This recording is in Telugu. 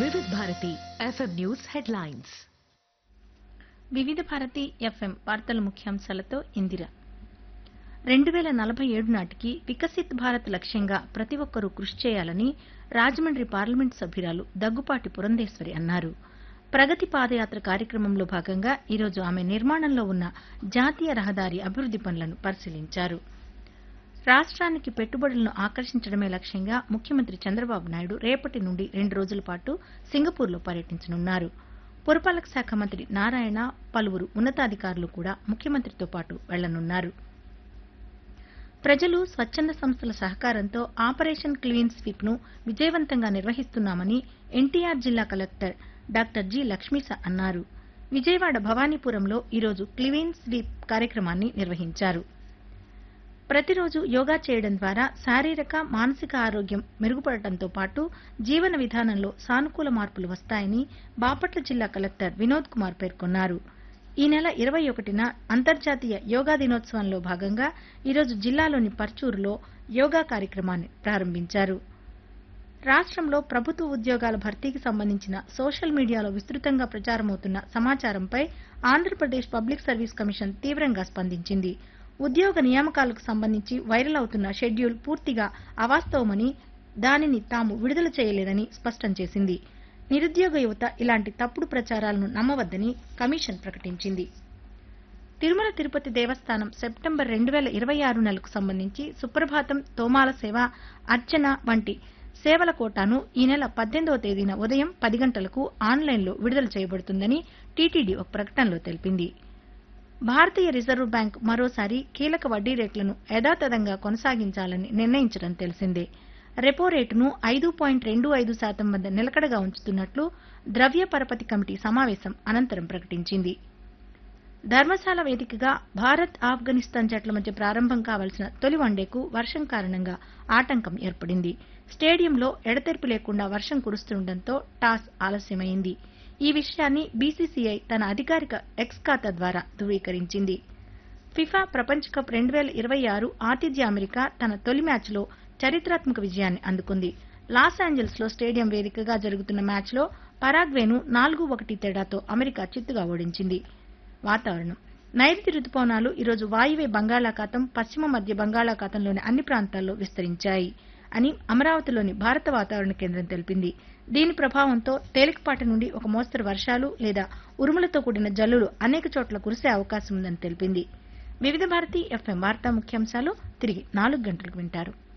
వివిధ భారతి ఎఫ్ఎం న్యూస్ హెడ్లైన్స్ వివిధ భారతి ఎఫ్ఎం వార్తల ముఖ్యాంశాలతో ఇందిర రెండు వేల నలభై ఏడు నాటికి వికసిత్ భారత్ లక్ష్యంగా ప్రతి ఒక్కరూ కృషి చేయాలని రాజమండ్రి పార్లమెంట్ సభ్యురాలు దగ్గుపాటి పురంధేశ్వరి అన్నారు ప్రగతి పాదయాత్ర కార్యక్రమంలో భాగంగా ఈరోజు ఆమె నిర్మాణంలో ఉన్న జాతీయ రహదారి అభివృద్ది పనులను పరిశీలించారు రాష్ట్రానికి పెట్టుబడులను ఆకర్షించడమే లక్ష్యంగా ముఖ్యమంత్రి చంద్రబాబు నాయుడు రేపటి నుండి రెండు రోజుల పాటు సింగపూర్లో పర్యటించనున్నారు పురపాలక శాఖ మంత్రి నారాయణ పలువురు ఉన్నతాధికారులు కూడా ముఖ్యమంత్రితో పాటు వెళ్లనున్నారు ప్రజలు స్వచ్ఛంద సంస్థల సహకారంతో ఆపరేషన్ క్లీన్ స్వీప్ ను విజయవంతంగా నిర్వహిస్తున్నామని ఎన్టీఆర్ జిల్లా కలెక్టర్ డాక్టర్ జి లక్ష్మీస అన్నారు విజయవాడ భవానీపురంలో ఈరోజు క్లీన్ స్వీప్ కార్యక్రమాన్ని నిర్వహించారు ప్రతిరోజు యోగా చేయడం ద్వారా శారీరక మానసిక ఆరోగ్యం మెరుగుపడటంతో పాటు జీవన విధానంలో సానుకూల మార్పులు వస్తాయని బాపట్ల జిల్లా కలెక్టర్ వినోద్ కుమార్ పేర్కొన్నారు ఈ నెల ఇరవై ఒకటిన అంతర్జాతీయ యోగా దినోత్సవంలో భాగంగా ఈరోజు జిల్లాలోని పర్చూరులో యోగా కార్యక్రమాన్ని ప్రారంభించారు రాష్ట్రంలో ప్రభుత్వ ఉద్యోగాల భర్తీకి సంబంధించిన సోషల్ మీడియాలో విస్తృతంగా ప్రచారమవుతున్న సమాచారంపై ఆంధ్రప్రదేశ్ పబ్లిక్ సర్వీస్ కమిషన్ తీవ్రంగా స్పందించింది ఉద్యోగ నియామకాలకు సంబంధించి వైరల్ అవుతున్న షెడ్యూల్ పూర్తిగా అవాస్తవమని దానిని తాము విడుదల చేయలేదని స్పష్టం చేసింది నిరుద్యోగ యువత ఇలాంటి తప్పుడు ప్రచారాలను నమ్మవద్దని కమిషన్ ప్రకటించింది తిరుమల తిరుపతి దేవస్థానం సెప్టెంబర్ రెండు వేల ఇరవై ఆరు నెలకు సంబంధించి సుప్రభాతం తోమాల సేవ అర్చన వంటి సేవల కోటాను ఈ నెల పద్దెనిమిదవ తేదీన ఉదయం పది గంటలకు ఆన్లైన్లో విడుదల చేయబడుతుందని టీటీడీ ఒక ప్రకటనలో తెలిపింది భారతీయ రిజర్వ్ బ్యాంక్ మరోసారి కీలక వడ్డీ రేట్లను యథాతథంగా కొనసాగించాలని నిర్ణయించడం తెలిసిందే రెపో రేటును ఐదు పాయింట్ రెండు ఐదు శాతం వద్ద నిలకడగా ఉంచుతున్నట్లు ద్రవ్య పరపతి కమిటీ సమావేశం అనంతరం ప్రకటించింది ధర్మశాల వేదికగా భారత్ ఆఫ్ఘనిస్తాన్ జట్ల మధ్య ప్రారంభం కావాల్సిన తొలి వన్డేకు వర్షం కారణంగా ఆటంకం ఏర్పడింది స్టేడియంలో ఎడతెరిపి లేకుండా వర్షం కురుస్తుండటంతో టాస్ ఆలస్యమైంది ఈ విషయాన్ని బీసీసీఐ తన అధికారిక ఎక్స్ ఖాతా ద్వారా ధృవీకరించింది ఫిఫా ప్రపంచ కప్ రెండు వేల ఇరవై ఆరు ఆతిథ్య అమెరికా తన తొలి మ్యాచ్లో చరిత్రాత్మక విజయాన్ని అందుకుంది లాస్ ఏంజల్స్ లో స్టేడియం వేదికగా జరుగుతున్న మ్యాచ్లో పరాగ్వేను నాలుగు ఒకటి తేడాతో అమెరికా చిత్తుగా ఓడించింది వాతావరణం నైరుతి రుతుపవనాలు ఈరోజు వాయువ్య బంగాళాఖాతం పశ్చిమ మధ్య బంగాళాఖాతంలోని అన్ని ప్రాంతాల్లో విస్తరించాయి అని అమరావతిలోని భారత వాతావరణ కేంద్రం తెలిపింది దీని ప్రభావంతో తేలికపాటి నుండి ఒక మోస్తరు వర్షాలు లేదా ఉరుములతో కూడిన జల్లులు అనేక చోట్ల కురిసే అవకాశం ఉందని తెలిపింది వివిధ భారతి ఎఫ్ఎం వార్తా ముఖ్యాంశాలు తిరిగి నాలుగు గంటలకు వింటారు